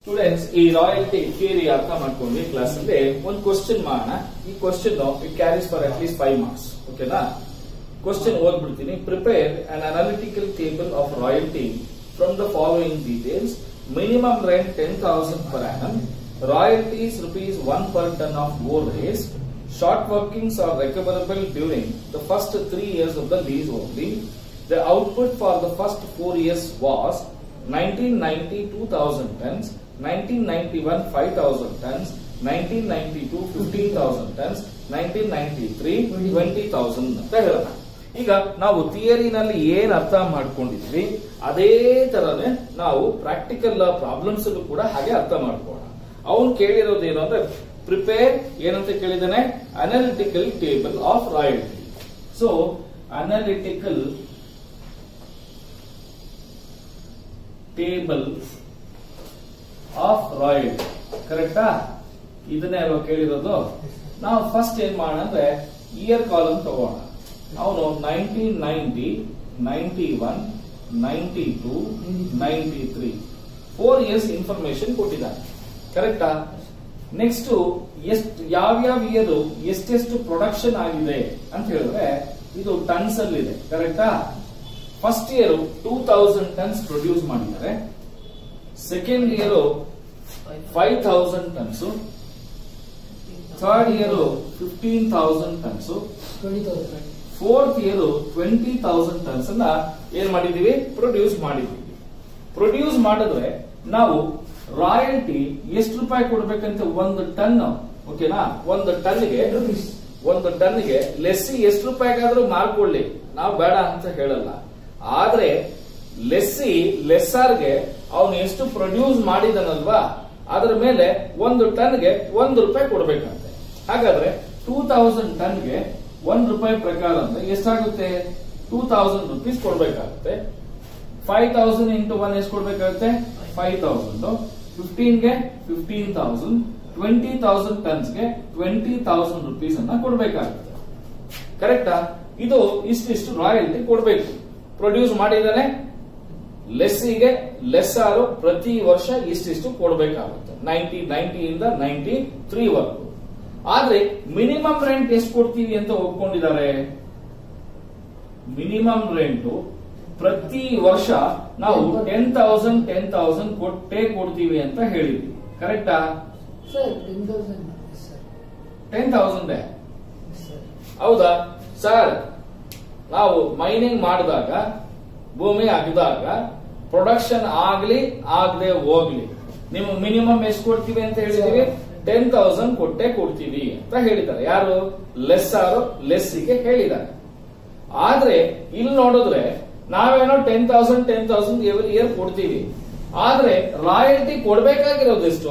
Students ಈ royalty theory ಅರ್ಥ ಮಾಡ್ಕೊಂಡ್ವಿ ಕ್ಲಾಸ್ ಅಲ್ಲಿ ಒಂದು ಕ್ವಶನ್ ಮಾಡೋಣ ಈ question it carries for at least five marks ಓಕೆನಾ ಕ್ವಶನ್ ಓದ್ಬಿಡ್ತೀನಿ prepare an analytical table of royalty from the following details minimum rent ten thousand per annum royalties rupees one per ton of ore raised short workings are recoverable during the first three years of the lease only The output for the first four years was 1990 2000 tons, 1991 5000 tons, 1992 15,000 tons, 1993 20,000 ಅಂತ ಹೇಳೋಣ ಈಗ ನಾವು ಥಿಯರಿನಲ್ಲಿ ಏನ್ ಅರ್ಥ ಮಾಡ್ಕೊಂಡಿದ್ವಿ ಅದೇ ತರನೇ ನಾವು ಪ್ರಾಕ್ಟಿಕಲ್ ಪ್ರಾಬ್ಲಮ್ಸ್ ಕೂಡ ಹಾಗೆ ಅರ್ಥ ಮಾಡ್ಕೊಳ್ಳೋಣ ಅವನು ಕೇಳಿರೋದೇನು ಅಂದ್ರೆ ಪ್ರಿಪೇರ್ ಏನಂತ ಕೇಳಿದಾನೆ analytical table of royalty so analytical table of royal ಕರೆಕ್ಟಾ ಇದನ್ನೇ ಅಲ್ವಾ ಕೇಳಿರೋದು ನಾವು ಫಸ್ಟ್ ಏನ್ ಮಾಡೋಣ ಅಂದ್ರೆ ಇಯರ್ ಕಾಲಮ್ ತಗೋಣ ಅವನು nineteen ninety ninety one ninety two ninety three four years information ಕೊಟ್ಟಿದ್ದಾನೆ ಕರೆಕ್ಟಾ ನೆಕ್ಸ್ಟ್ ಎಷ್ಟು ಯಾವ್ಯಾವ ಇಯರ್ ಎಷ್ಟೆಷ್ಟು ಪ್ರೊಡಕ್ಷನ್ ಆಗಿದೆ ಅಂತ ಹೇಳಿದ್ರೆ ಇದು ಟನ್ಸ್ ಅಲ್ಲಿ ಇದೆ ಕರೆಕ್ಟಾ first year two thousand tons produce ಮಾಡಿದ್ದಾರೆ second year five thousand tons third year fifteen thousand tons fourth year twenty thousand tons ಅನ್ನ ಏನ್ ಮಾಡಿದೀವಿ ಪ್ರೊಡ್ಯೂಸ್ ಮಾಡಿದೀವಿ ಪ್ರೊಡ್ಯೂಸ್ ಮಾಡಿದ್ರೆ ನಾವು ರಾಯಲ್ಟಿ ಎಷ್ಟು ರೂಪಾಯಿ ಕೊಡ್ಬೇಕಂತ ಒಂದು ಟನ್ ಓಕೆನಾ ಒಂದು ಟನ್ಗೆ ಒಂದು ಟನ್ಗೆ ಲೆಸ್ಸಿ ಎಷ್ಟು ರೂಪಾಯಿಗಾದ್ರೂ ಮಾರ್ಕೊಳ್ಳಿ ನಾವು ಬೇಡ ಅಂತ ಹೇಳಲ್ಲ ಆದ್ರೆ ಲೆಸ್ಸಿ ಲೆಸ್ಸಾರ್ಗೆ ಅವನು ಎಷ್ಟು ಪ್ರೊಡ್ಯೂಸ್ ಮಾಡಿದನಲ್ವಾ ಅದರ ಮೇಲೆ ಒಂದು ಟನ್ಗೆ ಒಂದು ರೂಪಾಯಿ ಕೊಡ್ಬೇಕಂತೆ ಹಾಗಾದ್ರೆ ಟೂ ತೌಸಂಡ್ ಟನ್ಗೆ ಒಂದ್ ರೂಪಾಯಿ ಪ್ರಕಾರ ಅಂದ್ರೆ ಎಷ್ಟಾಗುತ್ತೆ ಟೂ ತೌಸಂಡ್ ರುಪೀಸ್ ಕೊಡ್ಬೇಕಾಗುತ್ತೆ ಫೈವ್ ತೌಸಂಡ್ ಇಂಟು ಒನ್ ಎಷ್ಟು ಕೊಡ್ಬೇಕಾಗುತ್ತೆ ಫೈವ್ ತೌಸಂಡ್ ಫಿಫ್ಟೀನ್ಗೆ ಫಿಫ್ಟೀನ್ ತೌಸಂಡ್ ಟ್ವೆಂಟಿ ತೌಸಂಡ್ ಟನ್ಸ್ಗೆ ಟ್ವೆಂಟಿ ತೌಸಂಡ್ ರುಪೀಸ್ ಅನ್ನ ಕೊಡ್ಬೇಕಾಗುತ್ತೆ ಕರೆಕ್ಟಾ ಇದು ಇಷ್ಟಿಷ್ಟು ರಾಯಲ್ಟಿ ಕೊಡ್ಬೇಕು ಪ್ರೊಡ್ಯೂಸ್ ಮಾಡಿದಾನೆ ಲೆಸ್ಸಿಗೆ ಲೆಸ್ಸಾರು ಪ್ರತಿ ವರ್ಷ ಇಷ್ಟಿಷ್ಟು ಕೊಡಬೇಕಾಗುತ್ತೆ ನೈನ್ಟಿ ನೈನ್ಟಿಯಿಂದ ನೈನ್ಟಿ ತ್ರೀ ವರ್ಗು ಆದ್ರೆ ಮಿನಿಮಮ್ ರೆಂಟ್ ಎಷ್ಟು ಕೊಡ್ತೀವಿ ಅಂತ ಒಪ್ಕೊಂಡಿದ್ದಾರೆ ಮಿನಿಮಮ್ ರೆಂಟ್ ಪ್ರತಿ ವರ್ಷ ನಾವು ಟೆನ್ ತೌಸಂಡ್ ಟೆನ್ ತೌಸಂಡ್ ಕೊಟ್ಟೇ ಕೊಡ್ತೀವಿ ಅಂತ ಹೇಳಿದ್ವಿ ಕರೆಕ್ಟಾ sir ten thousand sir ten thousand ಹೌದಾ ಸರ್ ನಾವು ಮೈನಿಂಗ್ ಮಾಡಿದಾಗ ಭೂಮಿ ಅಗದಾಗ ಪ್ರೊಡಕ್ಷನ್ ಆಗ್ಲಿ ಆಗದೆ ಹೋಗ್ಲಿ ನೀವು ಮಿನಿಮಮ್ ಎಷ್ಟು ಕೊಡ್ತೀವಿ ಅಂತ ಹೇಳಿದೀವಿ ಟೆನ್ ತೌಸಂಡ್ ಕೊಟ್ಟೆ ಕೊಡ್ತೀವಿ ಅಂತ ಹೇಳಿದ್ದಾರೆ ಯಾರು ಲೆಸ್ ಆರು ಲೆಸ್ಸಿಗೆ ಹೇಳಿದ್ದಾರೆ ಆದ್ರೆ ಇಲ್ಲಿ ನೋಡಿದ್ರೆ ನಾವೇನೋ ten thousand ten thousand every year ಕೊಡ್ತೀವಿ ಆದ್ರೆ ರಾಯಲ್ಟಿ ಕೊಡ್ಬೇಕಾಗಿರೋದು ಎಷ್ಟು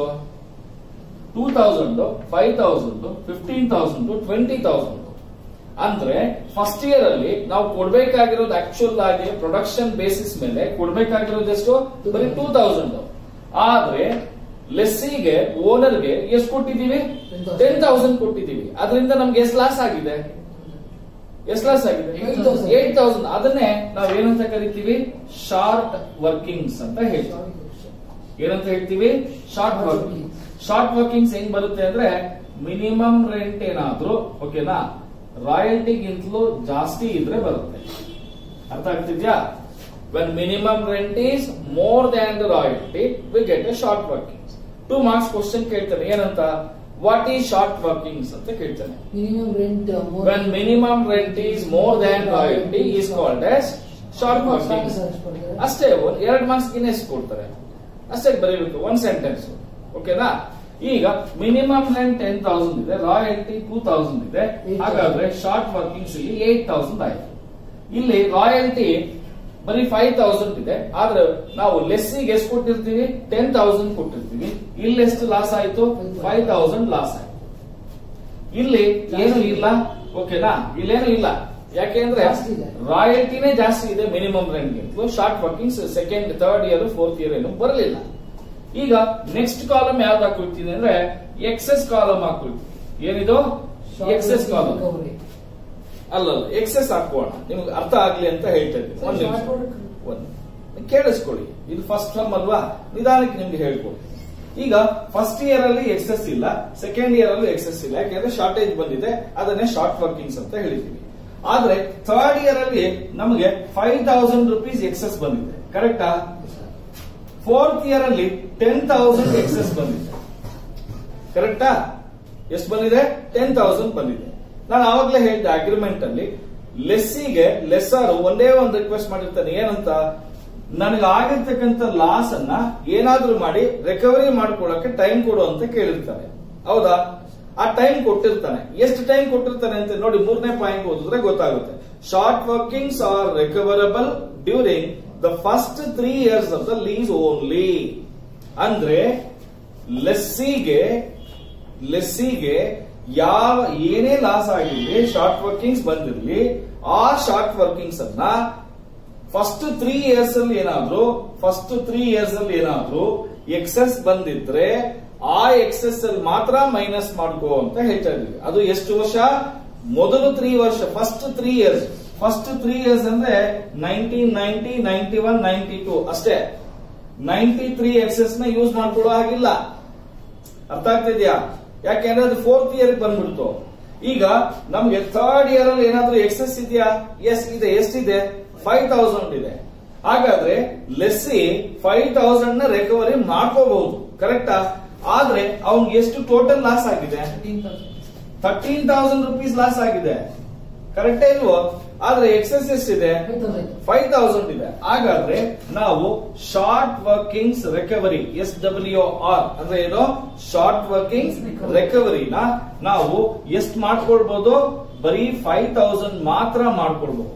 two thousand five thousand fifteen thousand twenty thousand ಅಂದ್ರೆ ಫಸ್ಟ್ ಇಯರ್ ಅಲ್ಲಿ ನಾವು ಕೊಡ್ಬೇಕಾಗಿರೋದು ಆಕ್ಚುಲ್ ಆಗಿ ಪ್ರೊಡಕ್ಷನ್ ಬೇಸಿಸ್ ಮೇಲೆ ಕೊಡ್ಬೇಕಾಗಿರೋದು ಎಷ್ಟು ಬರೀ ಟೂ ತೌಸಂಡ್ ಆದ್ರೆ ಲೆಸ್ಸಿಗೆ ಓನರ್ಗೆ ಎಷ್ಟು ಕೊಟ್ಟಿದ್ದೀವಿ ಟೆನ್ ತೌಸಂಡ್ ಕೊಟ್ಟಿದ್ದೀವಿ ಅದರಿಂದ ನಮ್ಗೆ ಎಷ್ಟು ಲಾಸ್ ಆಗಿದೆ ಎಷ್ಟು ಲಾಸ್ ಆಗಿದೆ 8,000. ಏಟ್ ತೌಸಂಡ್ ಅದನ್ನೇ ನಾವ್ ಏನಂತ ಕರಿತೀವಿ ಶಾರ್ಟ್ ವರ್ಕಿಂಗ್ಸ್ ಅಂತ ಹೇಳ್ತೀವಿ ಏನಂತ ಹೇಳ್ತೀವಿ ಶಾರ್ಟ್ ವರ್ಕಿಂಗ್ ಶಾರ್ಟ್ ವರ್ಕಿಂಗ್ಸ್ ಹೆಂಗ್ ಬರುತ್ತೆ ಅಂದ್ರೆ ಮಿನಿಮಮ್ ರೆಂಟ್ ಏನಾದ್ರೂ ಓಕೆನಾ ರಾಯಲ್ಟಿಗಿಂತಲೂ ಜಾಸ್ತಿ ಇದ್ರೆ ಬರುತ್ತೆ ಅರ್ಥ ಆಗ್ತಿದ್ಯಾ when minimum rent is more than the royalty we get a short workings two marks question ಕೇಳ್ತಾನೆ ಏನಂತ ವಾಟ್ ಈಸ್ ಶಾರ್ಟ್ ವರ್ಕಿಂಗ್ಸ್ ಅಂತ ಕೇಳ್ತಾನೆ minimum rent when minimum rent is more than royalty is called as short workings ಅಷ್ಟೇ ಒಂದ್ ಎರಡ್ marks ಗಿನ್ನ ಎಷ್ಟು ಕೊಡ್ತಾರೆ ಅಷ್ಟೇ ಬರೀಬೇಕು ಒಂದ್ ಸೆಂಟೆನ್ಸ್ ಓಕೆನಾ ಈಗ ಮಿನಿಮಮ್ ರೆಂಟ್ ಟೆನ್ ತೌಸಂಡ್ ಇದೆ ರಾಯಲ್ಟಿ ಟೂ ತೌಸಂಡ್ ಇದೆ 8,000. ಹಾಗಾದ್ರೆ ಶಾರ್ಟ್ ವರ್ಕಿಂಗ್ಸ್ ಇಲ್ಲಿ ಏಟ್ ತೌಸಂಡ್ ಆಯ್ತು ಇಲ್ಲಿ ರಾಯಲ್ಟಿ ಬರೀ ಫೈವ್ ತೌಸಂಡ್ ಇದೆ ಆದ್ರೆ ನಾವು ಲೆಸ್ಸಿಗೆ ಎಷ್ಟು ಕೊಟ್ಟಿರ್ತೀವಿ ಟೆನ್ ತೌಸಂಡ್ ಕೊಟ್ಟಿರ್ತೀವಿ ಇಲ್ಲಿ ಎಷ್ಟು ಲಾಸ್ ಆಯ್ತು ಫೈವ್ ತೌಸಂಡ್ ಲಾಸ್ ಆಯ್ತು ಇಲ್ಲಿ ಏನು ಇಲ್ಲ ಓಕೆನಾ ಇಲ್ಲೇನು ಇಲ್ಲ ಯಾಕೆಂದ್ರೆ ಜಾಸ್ತಿ ಇದೆ. ರಾಯಲ್ಟಿನೇ ಜಾಸ್ತಿ ಇದೆ ಮಿನಿಮಮ್ ರೆಂಟ್ಗಿಂತಲೂ short workings second third year fourth year ಏನು ಬರಲಿಲ್ಲ ಈಗ ನೆಕ್ಸ್ಟ್ ಕಾಲಮ್ ಯಾವ್ದು ಹಾಕೊಳ್ತೀನಿ ಅಂದ್ರೆ ಎಕ್ಸೆಸ್ ಕಾಲಮ್ ಹಾಕೊಳ್ತೀನಿ ಏನಿದು ಎಕ್ಸೆಸ್ ಕಾಲಮ್ ಅಲ್ಲ ಎಕ್ಸೆಸ್ ಹಾಕೋಣ ನಿಮ್ಗೆ ಅರ್ಥ ಆಗ್ಲಿ ಅಂತ ಹೇಳ್ತಾ ಇದ್ದೀನಿ ಒಂದ್ ನಿಮಿಷ ಒಂದ್ ಕೇಳಿಸ್ಕೊಳ್ಳಿ ಇದು ಫಸ್ಟ್ ಟರ್ಮ್ ಅಲ್ವಾ ನಿಧಾನಕ್ಕೆ ನಿಮ್ಗೆ ಹೇಳ್ಕೊಡಿ ಈಗ ಫಸ್ಟ್ ಇಯರ್ ಅಲ್ಲಿ ಎಕ್ಸೆಸ್ ಇಲ್ಲ ಸೆಕೆಂಡ್ ಇಯರ್ ಅಲ್ಲಿ ಎಕ್ಸೆಸ್ ಇಲ್ಲ ಯಾಕೆಂದ್ರೆ ಶಾರ್ಟೇಜ್ ಬಂದಿದೆ ಅದನ್ನೇ ಶಾರ್ಟ್ ವರ್ಕಿಂಗ್ಸ್ ಅಂತ ಹೇಳಿದೀವಿ ಆದ್ರೆ ಥರ್ಡ್ ಇಯರ್ ಅಲ್ಲಿ ನಮಗೆ ಫೈವ್ ತೌಸಂಡ್ ರುಪೀಸ್ ಎಕ್ಸೆಸ್ ಬಂದಿದೆ ಕರೆಕ್ಟಾ ಫೋರ್ತ್ ಇಯರ್ ಅಲ್ಲಿ ಟೆನ್ ತೌಸಂಡ್ ಎಕ್ಸೆಸ್ ಬಂದಿದೆ ಕರೆಕ್ಟಾ ಎಷ್ಟು ಬಂದಿದೆ ಟೆನ್ ತೌಸಂಡ್ ಬಂದಿದೆ ನಾನು ಆವಾಗಲೇ ಹೇಳಿದೆ ಅಗ್ರಿಮೆಂಟ್ ಅಲ್ಲಿ ಲೆಸ್ಸಿಗೆ ಲೆಸ್ಸಾರ್ ಒಂದೇ ಒಂದು ರಿಕ್ವೆಸ್ಟ್ ಮಾಡಿರ್ತಾನೆ ಏನಂತ ನನಗೆ ಆಗಿರ್ತಕ್ಕಂಥ ಲಾಸ್ ಅನ್ನ ಏನಾದ್ರೂ ಮಾಡಿ ರಿಕವರಿ ಮಾಡ್ಕೊಳ್ಳಕ್ಕೆ ಟೈಮ್ ಕೊಡು ಅಂತ ಕೇಳಿರ್ತಾನೆ ಹೌದಾ ಆ ಟೈಮ್ ಕೊಟ್ಟಿರ್ತಾನೆ ಎಷ್ಟು ಟೈಮ್ ಕೊಟ್ಟಿರ್ತಾನೆ ಅಂತ ನೋಡಿ ಮೂರನೇ ಪಾಯಿಂಟ್ ಓದಿದ್ರೆ ಗೊತ್ತಾಗುತ್ತೆ short workings are recoverable during the first three years of the lease only ಅಂದ್ರೆ ಲೆಸ್ಸಿಗೆ ಲೆಸ್ಸಿಗೆ ಯಾವ ಏನೇ ಲಾಸ್ ಆಗಿರ್ಲಿ ಶಾರ್ಟ್ ವರ್ಕಿಂಗ್ಸ್ ಬಂದಿರ್ಲಿ ಆ ಶಾರ್ಟ್ ವರ್ಕಿಂಗ್ಸ್ ಅನ್ನ ಫಸ್ಟ್ ತ್ರೀ ಇಯರ್ಸ್ ಅಲ್ಲಿ ಏನಾದ್ರು ಫಸ್ಟ್ ತ್ರೀ ಇಯರ್ಸ್ ಅಲ್ಲಿ ಏನಾದ್ರು ಎಕ್ಸೆಸ್ ಬಂದಿದ್ರೆ ಆ ಎಕ್ಸೆಸ್ ಅಲ್ಲಿ ಮಾತ್ರ ಮೈನಸ್ ಮಾಡ್ಕೋ ಅಂತ ಹೇಳ್ತಾ ಇದ್ವಿ ಅದು ಎಷ್ಟು ವರ್ಷ ಮೊದಲು ತ್ರೀ ವರ್ಷ first three years first three years ಅಂದ್ರೆ nineteen ninety ninety one ninety two ಅಷ್ಟೇ ನೈನ್ಟಿ ತ್ರೀ ಎಕ್ಸೆಸ್ ನ ಯೂಸ್ ಮಾಡ್ಕೊಳ್ಳೋ ಹಾಗಿಲ್ಲ ಅರ್ಥ ಆಗ್ತಿದ್ಯಾ ಯಾಕೆಂದ್ರೆ ಅದು ಫೋರ್ತ್ ಇಯರ್ ಬಂದ್ಬಿಡ್ತು ಈಗ ನಮ್ಗೆ ಥರ್ಡ್ ಇಯರ್ ಅಲ್ಲಿ ಏನಾದ್ರೂ ಎಕ್ಸೆಸ್ ಇದೆಯಾ ಎಸ್ ಇದೆ ಎಷ್ಟಿದೆ ಫೈವ್ ತೌಸಂಡ್ ಇದೆ ಹಾಗಾದ್ರೆ ಲೆಸ್ಸಿ ಫೈವ್ ತೌಸಂಡ್ ನ ರಿಕವರಿ ಮಾಡ್ಕೋಬಹುದು ಕರೆಕ್ಟಾ ಆದ್ರೆ ಅವ್ನಿಗೆ ಎಷ್ಟು ಟೋಟಲ್ ಲಾಸ್ ಆಗಿದೆ ಥರ್ಟೀನ್ ತೌಸಂಡ್ ರುಪೀಸ್ ಲಾಸ್ ಆಗಿದೆ ಕರೆಕ್ಟೇ ಇಲ್ವೋ ಆದ್ರೆ ಎಕ್ಸೆಸ್ ಎಷ್ಟಿದೆ ಫೈವ್ ತೌಸಂಡ್ ಇದೆ ಹಾಗಾದ್ರೆ ನಾವು short workings recovery S W R ಅಂದ್ರೆ ಏನು ಶಾರ್ಟ್ ವರ್ಕಿಂಗ್ಸ್ ರಿಕವರಿನ ನಾವು ಎಷ್ಟು ಮಾಡ್ಕೊಳ್ಬಹುದು ಬರೀ ಫೈವ್ ತೌಸಂಡ್ ಮಾತ್ರ ಮಾಡ್ಕೊಳ್ಬಹುದು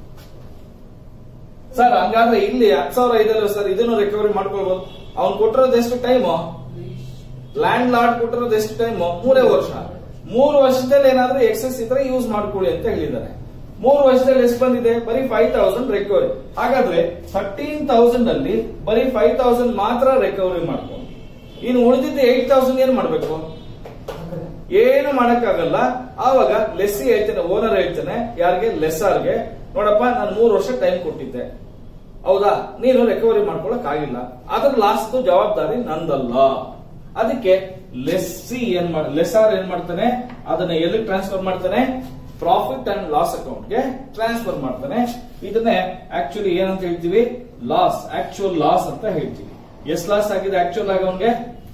ಸರ್ ಹಂಗಾದ್ರೆ ಇಲ್ಲಿ ಹತ್ತು ಸಾವಿರ ಇದೆಲ್ಲ ಸರ್ ಇದನ್ನು ರಿಕವರಿ ಮಾಡ್ಕೊಳ್ಬಹುದು ಅವ್ನು ಕೊಟ್ಟಿರೋದು ಎಷ್ಟು ಟೈಮು ಲ್ಯಾಂಡ್ ಲಾರ್ಡ್ ಕೊಟ್ಟಿರೋದು ಎಷ್ಟು ಟೈಮ್ ಮೂರೇ ವರ್ಷ ಮೂರು ವರ್ಷದಲ್ಲಿ ಏನಾದ್ರೂ ಎಕ್ಸೆಸ್ ಇದ್ರೆ ಯೂಸ್ ಮಾಡ್ಕೊಳ್ಳಿ ಅಂತ ಹೇಳಿದ್ದಾರೆ ಮೂರು ವರ್ಷದಲ್ಲಿ ಎಷ್ಟು ಬಂದಿದೆ ಬರೀ ಫೈವ್ ತೌಸಂಡ್ ರಿಕವರಿ ಹಾಗಾದ್ರೆ ಥರ್ಟೀನ್ ತೌಸಂಡ್ ಅಲ್ಲಿ ಬರೀ ಫೈವ್ ತೌಸಂಡ್ ಮಾತ್ರ ರಿಕವರಿ ಮಾಡ್ಕೊಂಡು ಇನ್ನು ಉಳಿದಿದ್ದ ಏಟ್ ತೌಸಂಡ್ ಏನ್ ಮಾಡ್ಬೇಕು ಏನು ಮಾಡಕ್ಕಾಗಲ್ಲ ಆವಾಗ ಲೆಸ್ಸಿ ಹೇಳ್ತಾನೆ ಓನರ್ ಹೇಳ್ತಾನೆ ಯಾರಿಗೆ ಲೆಸ್ಸಾರ್ಗೆ ನೋಡಪ್ಪ ನಾನು ಮೂರು ವರ್ಷ ಟೈಮ್ ಕೊಟ್ಟಿದ್ದೆ ಹೌದಾ ನೀನು ರಿಕವರಿ ಮಾಡ್ಕೊಳಕ್ ಆಗಿಲ್ಲ ಅದ್ರ ಲಾಸ್ಟ್ ಜವಾಬ್ದಾರಿ ನಂದಲ್ಲ ಅದಕ್ಕೆ ಲೆಸ್ಸಿ ಏನ್ ಮಾಡ ಲೆಸ್ಸಾರ್ ಏನ್ ಮಾಡ್ತಾನೆ ಅದನ್ನ ಎಲ್ಲಿ ಟ್ರಾನ್ಸ್ಫರ್ ಮಾಡ್ತಾನೆ ಪ್ರಾಫಿಟ್ ಅಂಡ್ ಲಾಸ್ ಅಕೌಂಟ್ ಗೆ ಟ್ರಾನ್ಸ್ಫರ್ ಮಾಡ್ತಾನೆ ಇದನ್ನೇ ಆಕ್ಚುಲಿ ಏನಂತ ಹೇಳ್ತೀವಿ ಲಾಸ್ ಆಕ್ಚುಯಲ್ ಲಾಸ್ ಅಂತ ಹೇಳ್ತೀವಿ ಎಷ್ಟು ಲಾಸ್ ಆಗಿದೆ ಆಕ್ಚುಯಲ್ ಆಗಿ ಅವನ್ಗೆ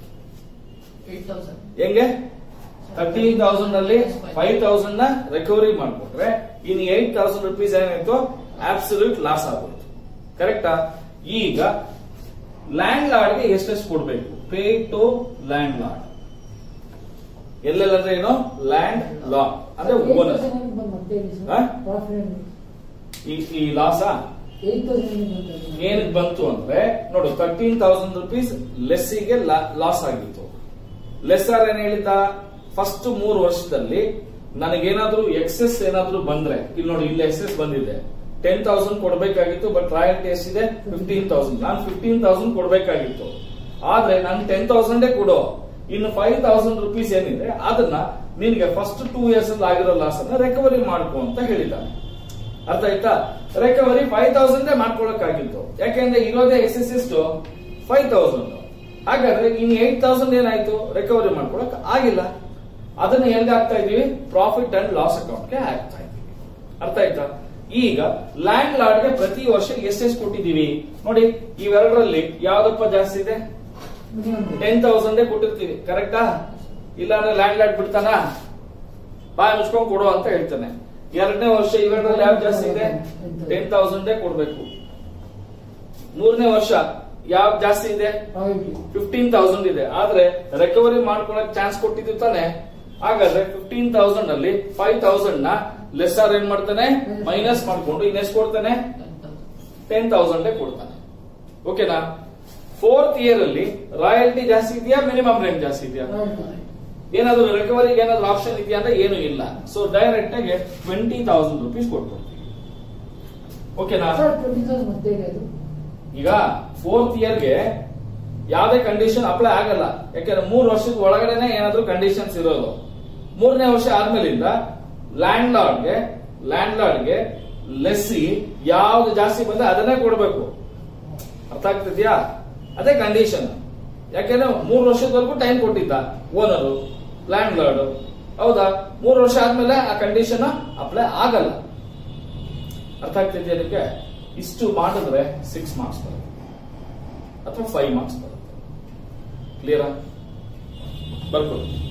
ಹೆಂಗೆ ತರ್ಟೀನ್ ತೌಸಂಡ್ ಅಲ್ಲಿ ಫೈವ್ ತೌಸಂಡ್ ನ ರಿಕವರಿ ಮಾಡ್ಕೊಟ್ರೆ ಇನ್ ಏಟ್ ತೌಸಂಡ್ ರುಪೀಸ್ ಏನಾಯ್ತು ಆಬ್ಸಲ್ಯೂಟ್ ಲಾಸ್ ಆಗೋಯ್ತು ಕರೆಕ್ಟಾ ಈಗ ಲ್ಯಾಂಡ್ ಲಾರ್ಡ್ಗೆ ಎಷ್ಟೆಷ್ಟು ಕೊಡ್ಬೇಕು ಪೇ ಟು ಲ್ಯಾಂಡ್ ಲಾರ್ಡ್ ಎಲ್ಲೆಲ್ಲ ಅಂದ್ರೆ ಏನು ಲ್ಯಾಂಡ್ ಲಾ ಅಂದ್ರೆ ಓನರ್ ಹಾ? ಈ ಈ ಲಾಸಾ ಏನಕ್ಕೆ ಬಂತು ಅಂದ್ರೆ ನೋಡು ತರ್ಟೀನ್ ತೌಸಂಡ್ ರುಪೀಸ್ ಲೆಸ್ಸಿಗೆ ಲಾಸ್ ಆಗಿತ್ತು ಲೆಸ್ಸರ್ ಏನ್ ಹೇಳಿದ್ದ ಫಸ್ಟ್ ಮೂರು ವರ್ಷದಲ್ಲಿ ನನಗೇನಾದ್ರೂ ಎಕ್ಸೆಸ್ ಏನಾದ್ರೂ ಬಂದ್ರೆ ಇಲ್ಲಿ ನೋಡಿ ಇಲ್ಲಿ ಎಕ್ಸೆಸ್ ಬಂದಿದೆ ಟೆನ್ ತೌಸಂಡ್ ಕೊಡ್ಬೇಕಾಗಿತ್ತು ಬಟ್ ರಾಯಲ್ಟಿ ಎಷ್ಟಿದೆ ಫಿಫ್ಟೀನ್ ತೌಸಂಡ್ ನಾನು ಫಿಫ್ಟೀನ್ ತೌಸಂಡ್ ಕೊಡ್ಬೇಕಾಗಿತ್ತು ಆದ್ರೆ ನನ್ ಟೆನ್ ತೌಸಂಡೇ ಕೊಡು ಇನ್ನು ಫೈವ್ ತೌಸಂಡ್ ರುಪೀಸ್ ಏನಿದೆ ಅದನ್ನ ನಿನ್ಗೆ ಫಸ್ಟ್ ಟೂ ಇಯರ್ಸ್ ಅಲ್ಲಿ ಆಗಿರೋ ಲಾಸ್ ಅನ್ನ ರಿಕವರಿ ಮಾಡ್ಕೊ ಅಂತ ಹೇಳಿದ್ದಾನೆ ಅರ್ಥ ಆಯ್ತಾ ರಿಕವರಿ ಫೈವ್ ತೌಸಂಡ್ ಮಾಡ್ಕೊಳಕ್ಕಾಗಿತ್ತು ಯಾಕೆಂದ್ರೆ ಇರೋದೇ ಎಕ್ಸೆಸ್ ಎಷ್ಟು ಫೈವ್ ತೌಸಂಡ್ ಹಾಗಾದ್ರೆ ಇನ್ ಏಟ್ ತೌಸಂಡ್ ಏನಾಯ್ತು ರಿಕವರಿ ಮಾಡ್ಕೊಳಕ್ ಆಗಿಲ್ಲ ಅದನ್ನ ಎಲ್ಲಿ ಹಾಕ್ತಾ ಇದೀವಿ ಪ್ರಾಫಿಟ್ ಅಂಡ್ ಲಾಸ್ ಅಕೌಂಟ್ಗೆ ಹಾಕ್ತಾ ಇದೀವಿ ಅರ್ಥ ಆಯ್ತಾ ಈಗ ಲ್ಯಾಂಡ್ ಲಾರ್ಡ್ಗೆ ಪ್ರತಿ ವರ್ಷ ಎಷ್ಟೆಷ್ಟು ಕೊಟ್ಟಿದೀವಿ ನೋಡಿ ಇವೆರಡರಲ್ಲಿ ಯಾವ್ದಪ್ಪ ಜಾಸ್ತಿ ಇದೆ ಟೆನ್ ತೌಸಂಡ್ ಕೊಟ್ಟಿರ್ತೀವಿ ಕರೆಕ್ಟಾ ಇಲ್ಲ ಅಂದ್ರೆ ಲ್ಯಾಂಡ್ ಲಾರ್ಡ್ ಬಿಡ್ತಾನ ಬಾಯ್ ಮುಚ್ಕೊಂಡ್ ಕೊಡು ಅಂತ ಹೇಳ್ತಾನೆ ಎರಡನೇ ವರ್ಷ ಇವೆರಡರಲ್ಲಿ ಯಾವ್ದು ಜಾಸ್ತಿ ಇದೆ ಟೆನ್ ತೌಸಂಡೇ ಕೊಡ್ಬೇಕು ಮೂರನೇ ವರ್ಷ ಯಾವ್ದು ಜಾಸ್ತಿ ಇದೆ ಫಿಫ್ಟೀನ್ ತೌಸಂಡ್ ಇದೆ ಆದ್ರೆ ರಿಕವರಿ ಮಾಡ್ಕೊಳಕ್ ಚಾನ್ಸ್ ಕೊಟ್ಟಿದ್ದು ತಾನೆ ಹಾಗಾದ್ರೆ ಫಿಫ್ಟೀನ್ ತೌಸಂಡ್ ಅಲ್ಲಿ ಫೈವ್ ತೌಸಂಡ್ ನ ಲೆಸ್ಸರ್ ಏನ್ ಮಾಡ್ತಾನೆ ಮೈನಸ್ ಮಾಡ್ಕೊಂಡು ಇನ್ನೆಷ್ಟು ಕೊಡ್ತಾನೆ ಟೆನ್ ತೌಸಂಡ್ ಕೊಡ್ತಾನೆ ಓಕೆನಾ ಫೋರ್ತ್ ಇಯರ್ ಅಲ್ಲಿ ರಾಯಲ್ಟಿ ಜಾಸ್ತಿ ಇದೆಯಾ ಮಿನಿಮಮ್ ರೇಂಜ್ ಜಾಸ್ತಿ ಇದೆಯಾ ಏನಾದ್ರು ರಿಕವರಿಗೆ ಏನಾದ್ರು ಆಪ್ಷನ್ ಇದೆಯಾ ಅಂದ್ರೆ ಏನು ಇಲ್ಲ ಸೊ ಡೈರೆಕ್ಟ್ ಆಗಿ ಟ್ವೆಂಟಿ ತೌಸಂಡ್ ರುಪೀಸ್ ಕೊಟ್ಕೊಡ್ತೀವಿ ಓಕೆನಾ ಈಗ ಫೋರ್ತ್ ಇಯರ್ಗೆ ಯಾವ್ದೇ ಕಂಡೀಷನ್ ಅಪ್ಲೈ ಆಗಲ್ಲ ಯಾಕಂದ್ರೆ ಮೂರ್ ವರ್ಷದ ಒಳಗಡೆನೆ ಏನಾದ್ರೂ ಕಂಡೀಷನ್ಸ್ ಇರೋದು ಮೂರನೇ ವರ್ಷ ಆದ್ಮೇಲಿಂದ ಲ್ಯಾಂಡ್ ಲಾರ್ಡ್ಗೆ ಲ್ಯಾಂಡ್ ಲಾರ್ಡ್ಗೆ ಲೆಸ್ಸಿ ಯಾವ್ದು ಜಾಸ್ತಿ ಬಂದ್ರೆ ಅದನ್ನೇ ಕೊಡ್ಬೇಕು ಅರ್ಥ ಆಗ್ತಿದ್ಯಾ ಅದೇ ಕಂಡೀಷನ್ ಯಾಕೆಂದ್ರೆ ಮೂರು ವರ್ಷದವರೆಗೂ ಟೈಮ್ ಕೊಟ್ಟಿದ್ದ ಓನರು ಲ್ಯಾಂಡ್ ಲಾರ್ಡ್ ಹೌದಾ ಮೂರು ವರ್ಷ ಆದ್ಮೇಲೆ ಆ ಕಂಡೀಷನ್ ಅಪ್ಲೈ ಆಗಲ್ಲ ಅರ್ಥ ಆಗ್ತಿದೆಯಾ ನಿಮಗೆ ಇಷ್ಟು ಮಾಡಿದ್ರೆ ಸಿಕ್ಸ್ ಮಾರ್ಕ್ಸ್ ಬರುತ್ತೆ ಅಥವಾ ಫೈವ್ ಮಾರ್ಕ್ಸ್ ಬರುತ್ತೆ ಕ್ಲಿಯರಾ ಬರ್ಕೊಳ್ಳಿ